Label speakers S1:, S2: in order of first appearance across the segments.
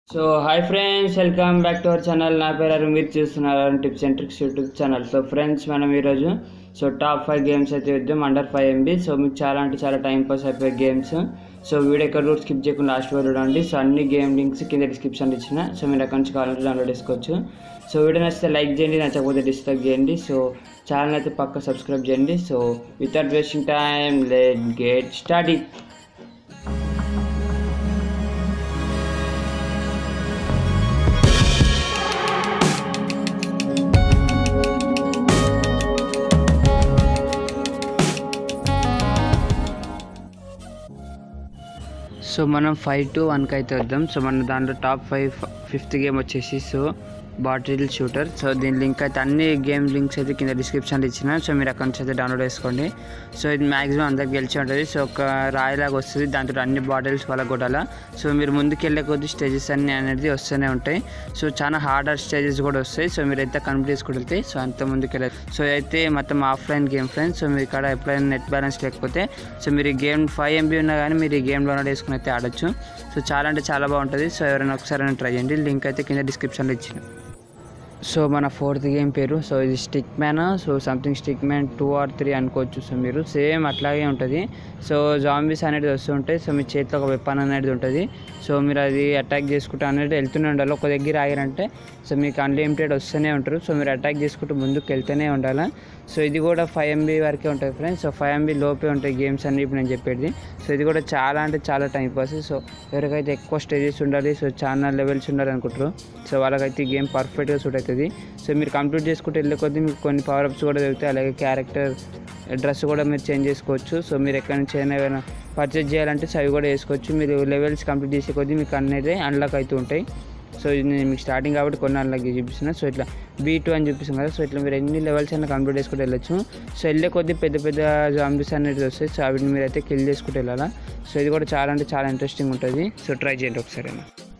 S1: so hi friends welcome back to our channel నా పేరు అరుణ్ మీరు చూస్తున్నారు tips and tricks YouTube channel so friends మనం ఈరోజు సో టాప్ ఫైవ్ గేమ్స్ అయితే ఇద్దాం అండర్ ఫైవ్ ఎంబీ సో మీకు చాలా అంటే చాలా టైం పాస్ అయిపోయే గేమ్స్ సో వీడియో ఎక్కడ కూడా స్కిప్ చేయకుండా లాస్ట్ వరకు చూడండి సో అన్ని గేమ్ లింక్స్ కింద డిస్క్రిప్షన్ ఇచ్చిన సో మీరు అక్కడి నుంచి కావాలంటే డౌన్లోడ్ చేసుకోవచ్చు సో వీడియో నచ్చితే లైక్ చేయండి నచ్చకపోతే డిస్లైక్ చేయండి సో ఛానల్ అయితే పక్క సబ్స్క్రైబ్ చేయండి so without wasting time let get start so మనం ఫైవ్ టు వన్కి అయితే వద్దాం సో మన దాంట్లో టాప్ ఫైవ్ ఫిఫ్త్ గేమ్ వచ్చేసి సో బాటిల్ షూటర్ సో దీని లింక్ అయితే అన్ని గేమ్ లింక్స్ అయితే కింద డిస్క్రిప్షన్లో ఇచ్చిన సో మీరు అక్కడ నుంచి అయితే డౌన్లోడ్ చేసుకోండి సో ఇది మ్యాక్సిమం అందరికి గెలిచి ఉంటుంది సో ఒక రాయిలాగా వస్తుంది దాంతో అన్ని బాటిల్స్ వాళ్ళ కొట్టాల సో మీరు ముందుకు వెళ్ళే కొద్ది స్టేజెస్ అన్ని అనేది వస్తూనే ఉంటాయి సో చాలా హార్డర్ స్టేజెస్ కూడా వస్తాయి సో మీరు అయితే కంప్లీట్ చేసుకుంటూ వెళ్తే సో అంత ముందుకు వెళ్ళారు సో అయితే మొత్తం ఆఫ్లైన్ గేమ్ ఫ్రెండ్స్ సో మీరు ఇక్కడ ఎప్పుడైనా నెట్ బ్యాలెన్స్ లేకపోతే సో మీరు ఈ గేమ్ ఫైవ్ ఎంబీ ఉన్నా కానీ మీరు ఈ గేమ్ డౌన్లోడ్ చేసుకుని అయితే ఆడొచ్చు సో చాలా అంటే చాలా బాగుంటుంది సో ఎవరైనా ఒకసారి ట్రై చేయండి లింక్ అయితే కింద డిస్క్రిప్షన్లో ఇచ్చిన సో మన ఫోర్త్ గేమ్ పేరు సో ఇది stick man so something stick man two or three అనుకోవచ్చు సో మీరు సేమ్ అట్లాగే ఉంటుంది సో జాంబీస్ అనేది వస్తుంటాయి సో మీ చేతిలో ఒక వెపన్ అనేది ఉంటుంది సో మీరు అది అటాక్ చేసుకుంటూ అనేది వెళ్తూనే ఉండాలి ఒక దగ్గర ఆగారంటే సో మీకు అన్లిమిటెడ్ వస్తూనే ఉంటారు సో మీరు అటాక్ చేసుకుంటూ ముందుకు వెళ్తూనే ఉండాలి సో ఇది కూడా ఫైవ్ ఎంబీ వరకే ఉంటుంది ఫ్రెండ్స్ సో ఫైవ్ ఎంబీ లోపే ఉంటాయి గేమ్స్ అన్ని ఇప్పుడు నేను చెప్పేది సో ఇది కూడా చాలా అంటే చాలా టైం పాస్ సో ఎవరికైతే ఎక్కువ స్టేజెస్ ఉండాలి సో చాలా లెవెల్స్ ఉండాలి అనుకుంటారు సో వాళ్ళకైతే ఈ గేమ్ పర్ఫెక్ట్గా సూట్ అవుతుంది సో మీరు కంప్లీట్ చేసుకుంటూ వెళ్ళే కొద్దీ మీకు కొన్ని పవర్ అప్స్ కూడా దొరుకుతాయి అలాగే క్యారెక్టర్ డ్రెస్ కూడా మీరు చేంజ్ చేసుకోవచ్చు సో మీరు ఎక్కడి నుంచి అయినా ఏమైనా పర్చేజ్ చేయాలంటే సో అవి కూడా వేసుకోవచ్చు మీరు లెవెల్స్ కంప్లీట్ చేసే కొద్దీ మీకు అనేది అన్లాక్ అవుతూ ఉంటాయి సో ఇది నేను మీకు స్టార్టింగ్ కాబట్టి కొన్ని అన్లాక్ చూపిస్తున్నా సో ఇట్లా బీ టూ అని చూపిస్తాను కదా సో ఇట్లా మీరు ఎన్ని లెవెల్స్ అయినా కంప్లీట్ చేసుకుంటూ వెళ్ళొచ్చు సో వెళ్ళే కొద్దీ పెద్ద పెద్ద జాంబీస్ అనేది వస్తాయి సో వీటిని మీరు అయితే కిల్ చేసుకుంటూ వెళ్ళాలా సో ఇది కూడా చాలా అంటే చాలా ఇంట్రెస్టింగ్ ఉంటుంది సో ట్రై చేయండి ఒకసారి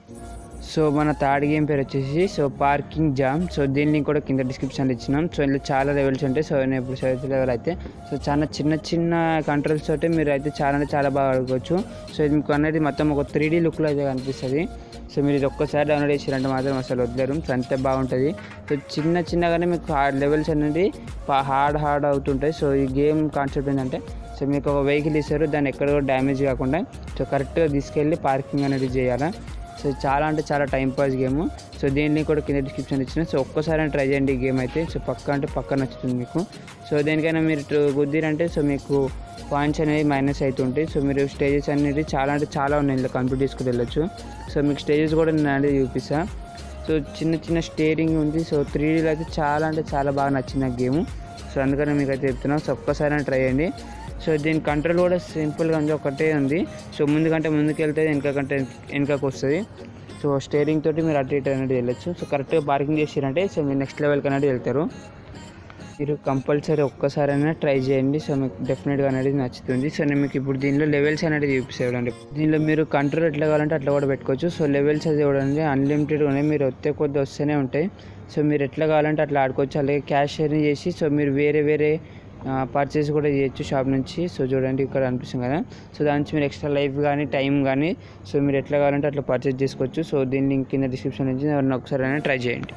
S1: సో మన థర్డ్ గేమ్ పేరు వచ్చేసి సో పార్కింగ్ జామ్ సో దీని లింక్ కూడా కింద డిస్క్రిప్షన్లో ఇచ్చినాం సో ఇందులో చాలా లెవెల్స్ ఉంటాయి సో నేను ఇప్పుడు సెవెంత్ లెవెల్ అయితే సో చాలా చిన్న చిన్న కంట్రోల్స్ తోటి మీరు అయితే చాలా అంటే చాలా బాగా ఆడుకోవచ్చు సో ఇది మీకు అనేది మొత్తం ఒక త్రీ డీ లుక్లో అయితే కనిపిస్తుంది సో మీరు ఇది ఒక్కసారి డౌన్లోడ్ చేసారంటే మాత్రం అసలు వదిలేరు సో అంతే బాగుంటుంది సో చిన్న చిన్నగానే మీకు హార్డ్ లెవెల్స్ అనేది హార్డ్ హార్డ్ అవుతుంటాయి సో ఈ గేమ్ కాన్సెప్ట్ ఏంటంటే సో మీకు ఒక వెహికల్ ఇస్తారు దాన్ని ఎక్కడ కూడా డ్యామేజ్ కాకుండా సో కరెక్ట్గా తీసుకెళ్ళి పార్కింగ్ అనేది చేయాలి సో చాలా అంటే చాలా టైం పాస్ గేమ్ సో దీన్ని కూడా కింద డిస్క్రిప్షన్ ఇచ్చిన సో ఒక్కసారి ట్రై చేయండి ఈ గేమ్ అయితే సో పక్క అంటే పక్క నచ్చుతుంది మీకు సో దేనికైనా మీరు గుద్దిరంటే సో మీకు పాయింట్స్ అనేవి మైనస్ అవుతుంటాయి సో మీరు స్టేజెస్ అనేది చాలా అంటే చాలా ఉన్నాయి ఇందులో కంప్లీట్ చేసుకుని వెళ్ళొచ్చు సో మీకు స్టేజెస్ కూడా నేను అనేది చూపిస్తా సో చిన్న చిన్న స్టేరింగ్ ఉంది సో త్రీ డీలో అయితే చాలా అంటే చాలా బాగా నచ్చింది నాకు గేమ్ సో అందుకని మీకు అయితే చెప్తున్నాను సో ఒక్కసారి ట్రై చేయండి సో దీని కంట్రోల్ కూడా సింపుల్గా ఉంది ఒకటే ఉంది సో ముందుకంటే ముందుకు వెళ్తే వెనకకంటే వెనకకు వస్తుంది సో స్టేరింగ్ తోటి మీరు అటు ఇటు అనేది వెళ్ళొచ్చు సో కరెక్ట్గా పార్కింగ్ చేసిరంటే సో మీరు నెక్స్ట్ లెవెల్కి అనేది వెళ్తారు మీరు కంపల్సరీ ఒక్కసారైనా ట్రై చేయండి సో మీకు డెఫినెట్గా అనేది నచ్చుతుంది సో నేను మీకు ఇప్పుడు దీనిలో లెవెల్స్ అనేది చూపిస్తాను దీనిలో మీరు కంట్రోల్ ఎట్లా కావాలంటే అట్లా కూడా పెట్టుకోవచ్చు సో లెవెల్స్ అది చూడండి అన్లిమిటెడ్ ఉన్నాయి మీరు వస్తే కొద్ది వస్తూనే ఉంటాయి సో మీరు ఎట్లా కావాలంటే అట్లా ఆడుకోవచ్చు అలాగే క్యాష్ షేరింగ్ చేసి సో మీరు వేరే వేరే పర్చేస్ కూడా చేయొచ్చు షాప్ నుంచి సో చూడండి ఇక్కడ అనిపిస్తుంది కదా సో దాని నుంచి మీరు ఎక్స్ట్రా లైఫ్ కానీ టైం కానీ సో మీరు ఎట్లా కావాలంటే అట్లా పర్చేస్ చేసుకోవచ్చు సో దీని లింక్ కింద డిస్క్రిప్షన్ నుంచి ఎవరైనా ఒకసారి అయినా ట్రై చేయండి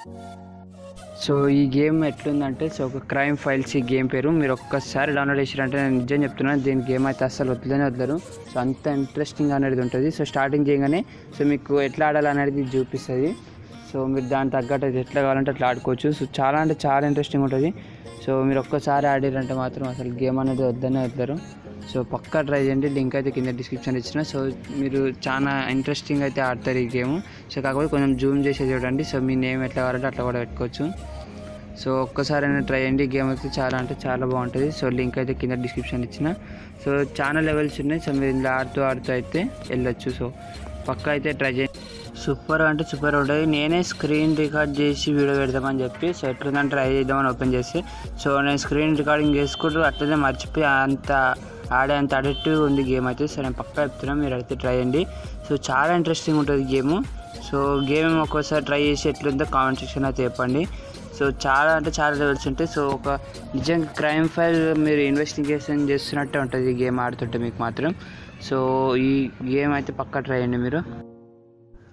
S1: సో ఈ గేమ్ ఎట్లుందంటే సో ఒక క్రైమ్ ఫైల్స్ ఈ గేమ్ పేరు మీరు ఒక్కసారి డౌన్లోడ్ చేసారంటే నేను నిజం చెప్తున్నాను దీని గేమ్ అయితే అసలు వద్దులనే వద్దరు సో అంత ఇంట్రెస్టింగ్ అనేది ఉంటుంది సో స్టార్టింగ్ చేయగానే సో మీకు ఎట్లా ఆడాలనేది చూపిస్తుంది సో మీరు దాని తగ్గట్టు అది ఎట్లా కావాలంటే అట్లా ఆడుకోవచ్చు సో చాలా అంటే చాలా ఇంట్రెస్టింగ్ ఉంటుంది సో మీరు ఒక్కసారి ఆడారంటే మాత్రం అసలు గేమ్ అనేది వద్దనే వద్దరు సో పక్కా ట్రై చేయండి లింక్ అయితే కింద డిస్క్రిప్షన్ ఇచ్చిన సో మీరు చాలా ఇంట్రెస్టింగ్ అయితే ఆడతారు ఈ గేమ్ సో కాకపోతే కొంచెం జూమ్ చేసి చూడండి సో మీ నేమ్ ఎట్లా కావాలంటే అట్లా కూడా పెట్టుకోవచ్చు సో ఒక్కసారి అయినా ట్రై చేయండి గేమ్ అయితే చాలా అంటే చాలా బాగుంటుంది సో లింక్ అయితే కింద డిస్క్రిప్షన్ ఇచ్చిన సో చాలా లెవెల్స్ ఉన్నాయి సో మీరు ఇందులో ఆడుతూ ఆడుతూ అయితే వెళ్ళొచ్చు సో పక్కా అయితే ట్రై చేయండి సూపర్ అంటే సూపర్ ఉంటుంది నేనే స్క్రీన్ రికార్డ్ చేసి వీడియో పెడదామని చెప్పి సో ఎట్లుందని ట్రై చేద్దామని ఓపెన్ చేసి సో నేను స్క్రీన్ రికార్డింగ్ చేసుకుంటూ అట్లనే మర్చిపోయి అంత ఆడే అంత అడిక్టివ్ ఉంది గేమ్ అయితే సో నేను పక్కా చెప్తున్నా మీరు అయితే ట్రై చేయండి సో చాలా ఇంట్రెస్టింగ్ ఉంటుంది గేమ్ సో గేమ్ ఒక్కోసారి ట్రై చేసి ఎట్లుందో కామెంట్ సెక్షన్ అయితే చెప్పండి సో చాలా అంటే చాలా లెవెల్స్ ఉంటాయి సో ఒక నిజంగా క్రైమ్ ఫైల్ మీరు ఇన్వెస్టిగేషన్ చేస్తున్నట్టే ఉంటుంది ఈ గేమ్ ఆడుతుంటే మీకు మాత్రం సో ఈ గేమ్ అయితే పక్కా ట్రై చేయండి మీరు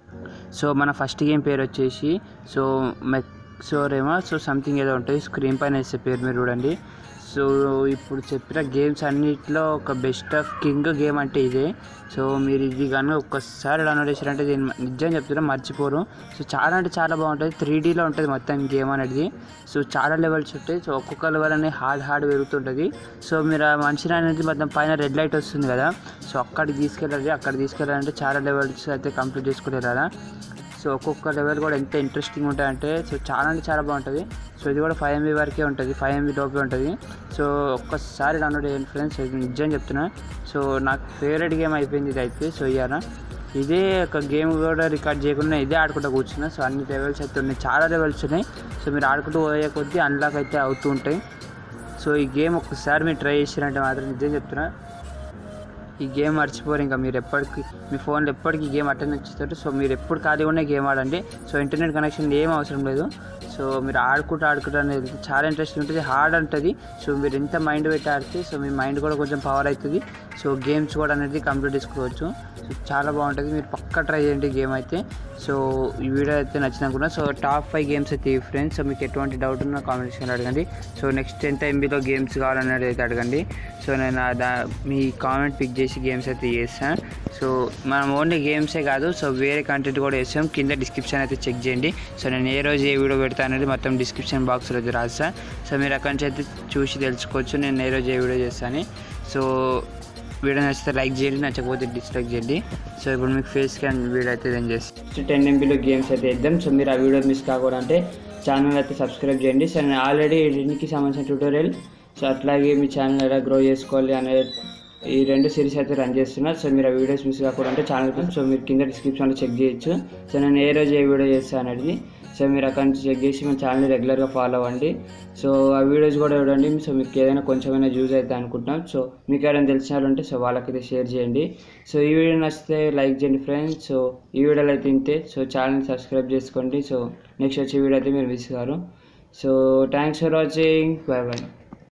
S1: సో మన ఫస్ట్ గేమ్ పేరు వచ్చేసి సో మెక్సోరేమో సో సంథింగ్ ఏదో ఉంటుంది స్క్రీన్ పైన వేసే పేరు మీరు చూడండి సో ఇప్పుడు చెప్పిన గేమ్స్ అన్నిట్లో ఒక బెస్ట్ ఆఫ్ కింగ్ గేమ్ అంటే ఇదే సో మీరు ఇది కానీ ఒక్కసారి డౌన్లోడ్ చేశారంటే దీన్ని నిజం చెప్తున్నా మర్చిపోరు సో చాలా అంటే చాలా బాగుంటుంది త్రీ డీలో ఉంటుంది మొత్తం గేమ్ అనేది సో చాలా లెవెల్స్ ఉంటాయి సో ఒక్కొక్క లెవెల్ అనేది హార్డ్ హార్డ్ పెరుగుతుంటుంది సో మీరు ఆ మనిషిని అనేది మొత్తం పైన రెడ్ లైట్ వస్తుంది కదా సో అక్కడికి తీసుకెళ్ళాలి అక్కడ తీసుకెళ్ళాలంటే చాలా లెవెల్స్ అయితే కంప్లీట్ చేసుకుంటారు కదా సో ఒక్కొక్క లెవెల్ కూడా ఎంత ఇంట్రెస్టింగ్ ఉంటాయంటే సో చాలా అంటే చాలా బాగుంటుంది సో ఇది కూడా ఫైవ్ ఎంబీ వరకే ఉంటుంది ఫైవ్ ఎంబీ లోపే ఉంటుంది సో ఒక్కసారి డౌన్లోడ్ చేయండి ఫ్రెండ్స్ ఇది నిజం చెప్తున్నా సో నాకు ఫేవరెట్ గేమ్ అయిపోయింది ఇది అయితే సో ఇయ్యాల ఇదే ఒక గేమ్ కూడా రికార్డ్ చేయకుండా ఇదే ఆడుకుంటూ కూర్చున్నా సో అన్ని లెవెల్స్ అయితే ఉన్నాయి చాలా లెవెల్స్ ఉన్నాయి సో మీరు ఆడుకుంటూ పోయే కొద్దీ అన్లాక్ అయితే అవుతూ ఉంటాయి సో ఈ గేమ్ ఒక్కసారి మీరు ట్రై చేసారంటే మాత్రం నిజం చెప్తున్నా ఈ గేమ్ మర్చిపోరు ఇంకా మీరు ఎప్పటికీ మీ ఫోన్లో ఎప్పటికీ ఈ గేమ్ అటెండ్ వచ్చేస్తారు సో మీరు ఎప్పుడు ఖాళీ ఉన్న గేమ్ ఆడండి సో ఇంటర్నెట్ కనెక్షన్ ఏం అవసరం లేదు సో మీరు ఆడుకుంటూ ఆడుకుంటూ అనేది చాలా ఇంట్రెస్టింగ్ ఉంటుంది హార్డ్ ఉంటుంది సో మీరు ఎంత మైండ్ పెట్టి ఆడితే సో మీ మైండ్ కూడా కొంచెం పవర్ అవుతుంది సో గేమ్స్ కూడా అనేది కంప్లీట్ చేసుకోవచ్చు సో చాలా బాగుంటుంది మీరు పక్కా ట్రై చేయండి గేమ్ అయితే సో ఈ వీడియో అయితే నచ్చిననుకున్నా సో టాప్ ఫైవ్ గేమ్స్ అయితే ఫ్రెండ్స్ సో మీకు ఎటువంటి డౌట్ ఉన్నా కామెంట్ సెక్షన్లో అడగండి సో నెక్స్ట్ ఎంత ఎంబీలో గేమ్స్ కావాలనేది అయితే అడగండి సో నేను ఆ దా మీ కామెంట్ పిక్ చేసి గేమ్స్ అయితే చేస్తాను సో మనం ఓన్లీ గేమ్సే కాదు సో వేరే కంటెంట్ కూడా వేస్తాం కింద డిస్క్రిప్షన్ అయితే చెక్ చేయండి సో నేను ఏ రోజు ఏ వీడియో పెడతా అనేది మొత్తం డిస్క్రిప్షన్ బాక్స్లో అయితే రాస్తా సో మీరు అక్కడి నుంచి అయితే చూసి తెలుసుకోవచ్చు నేను ఏ రోజు ఏ వీడియో చేస్తాను సో వీడియో నచ్చితే లైక్ చేయండి నచ్చకపోతే డిస్లైక్ చేయండి సో ఇప్పుడు మీకు ఫేస్ స్కాన్ వీడియో అయితే ఏం చేస్తాను టెన్ ఎంబీలో గేమ్స్ అయితే ఇద్దాం సో మీరు ఆ వీడియో మిస్ కాకూడదు అంటే ఛానల్ అయితే సబ్స్క్రైబ్ చేయండి సో నేను ఆల్రెడీ దీనికి సంబంధించిన ట్యూటోరియల్ సో అట్లాగే మీ ఛానల్ ఎలా గ్రో చేసుకోవాలి అనే ఈ రెండు సిరీస్ అయితే రన్ చేస్తున్నా సో మీరు ఆ వీడియోస్ మిస్ కాకూడదు అంటే ఛానల్ సో మీరు కింద డిస్క్రిప్షన్లో చెక్ చేయొచ్చు సో నేను ఏ రోజు ఏ వీడియో చేస్తాను అనేది సో మీరు అక్కడి నుంచి చెక్ చేసి మీ ఛానల్ని రెగ్యులర్గా ఫాలో అవ్వండి సో ఆ వీడియోస్ కూడా చూడండి సో మీకు ఏదైనా కొంచెమైనా యూజ్ అవుతాయి అనుకుంటున్నాం సో మీకు ఎవరైనా తెలిసిన వాళ్ళు ఉంటే సో వాళ్ళకైతే షేర్ చేయండి సో ఈ వీడియో నచ్చితే లైక్ చేయండి ఫ్రెండ్స్ సో ఈ వీడియోలో అయితే ఇంతే సో ఛానల్ని సబ్స్క్రైబ్ చేసుకోండి సో నెక్స్ట్ వచ్చే వీడియో అయితే మీరు మిస్ గారు so thanks for watching bye bye